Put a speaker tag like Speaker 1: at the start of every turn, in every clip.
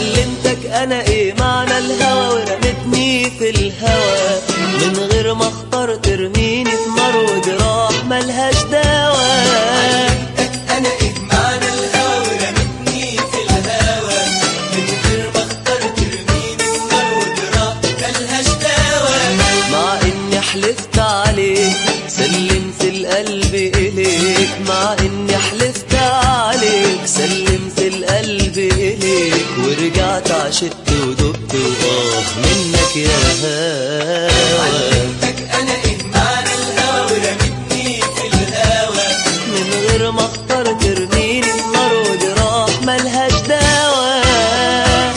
Speaker 1: علمتك انا ايه معنى الهوى ورمتني في الهوى من غير ما اختار ترميني في نار وجراح ملهاش دواء
Speaker 2: انا ايه معنى الهوى ورمتني في الهوى من غير ما اختار ترميني في نار وجراح ملهاش دواء
Speaker 1: مع اني حلفت عليك سلمت القلب اليك مع اني حلفت عليك سلمت القلب اليك ورجعت عشقت ودقت واه منك يا هوى
Speaker 2: علمتك انا ايه معنى الهوى ورمتني في الهوى
Speaker 1: من غير ما اختار ترميني في نار وجراح ملهاش دواء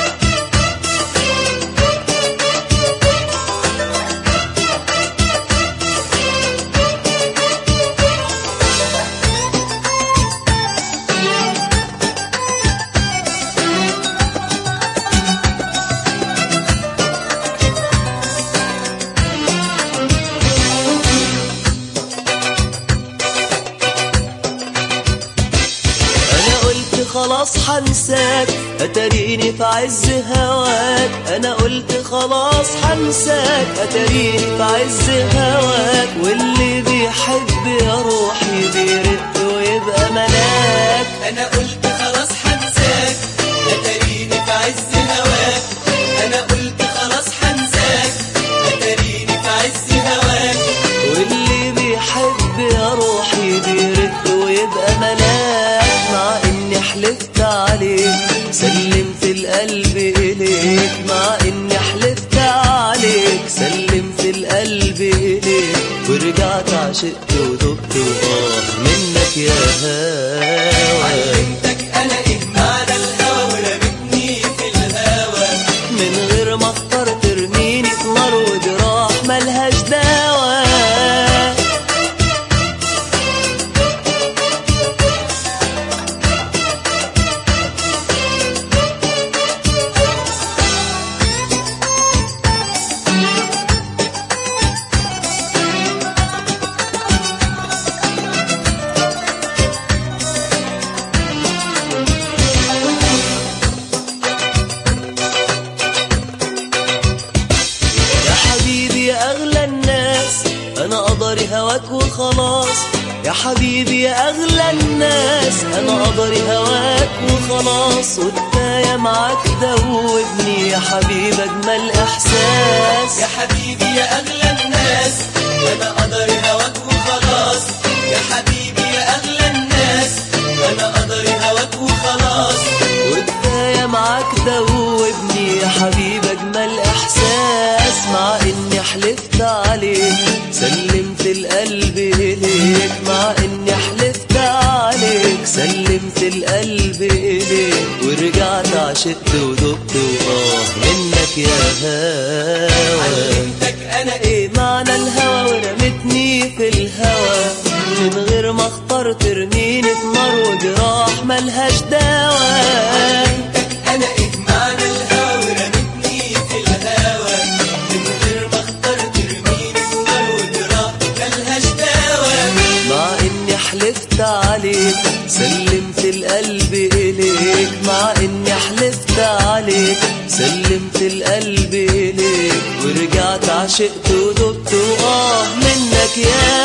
Speaker 1: انا قلت خلاص حنساك اتريني في عز هواك انا قلت خلاص حنساك اتريني في عز هواك واللي بيحب يا روحي بيرق ويبقى ملاك
Speaker 2: انا قلت خلاص حنساك اتريني في عز هواك انا قلت خلاص حنساك اتريني في عز هواك
Speaker 1: واللي بيحب يا روحي بيرق ويبقى ملاك مع اني حلفت عليك سلمت القلب اليك مع اني حلفت عليك سلمت القلب اليك ورجعت عشقت ودقت واه منك يا هوى
Speaker 2: علمتك انا ايه معنى الهوى ورمتني في الهوى
Speaker 1: من غير ما اختار ترميني في نار وجراح ملهاش دواء يا حبيبي يا أغلى الناس أنا قدري هواك وخلاص يا حبيبي يا أغلى الناس أنا قدري هواك وخلاص والتاية معاك دوبني يا حبيبي أجمل إحساس
Speaker 2: يا حبيبي يا اغلى الناس انا قدر هواك وخلاص يا حبيبي يا اغلى الناس انا قدر هواك وخلاص
Speaker 1: والبداية معاك دوبني يا حبيبي أجمل إحساس مع إني حلفت عليك سلمت القلب إليك مع إني حلفت عليك سلمت القلب إليك ورجعت عشقت ودقت وآه منك يا هوى
Speaker 2: علمتك انا ايه
Speaker 1: ايه معنى الهوى ورمتني في الهوى من غير ما اختار ترميني في نار وجراح ملهاش دواء
Speaker 2: علمتك انا ايه معنى الهوى ورمتني في الهوى من غير ما اختار ترميني في نار وجراح ملهاش دواء
Speaker 1: مع اني حلفت عليك سلمت القلب اليك مع اني حلفت عليك سلمت القلب اليك ورجعت عشقت ودقت واه منك يا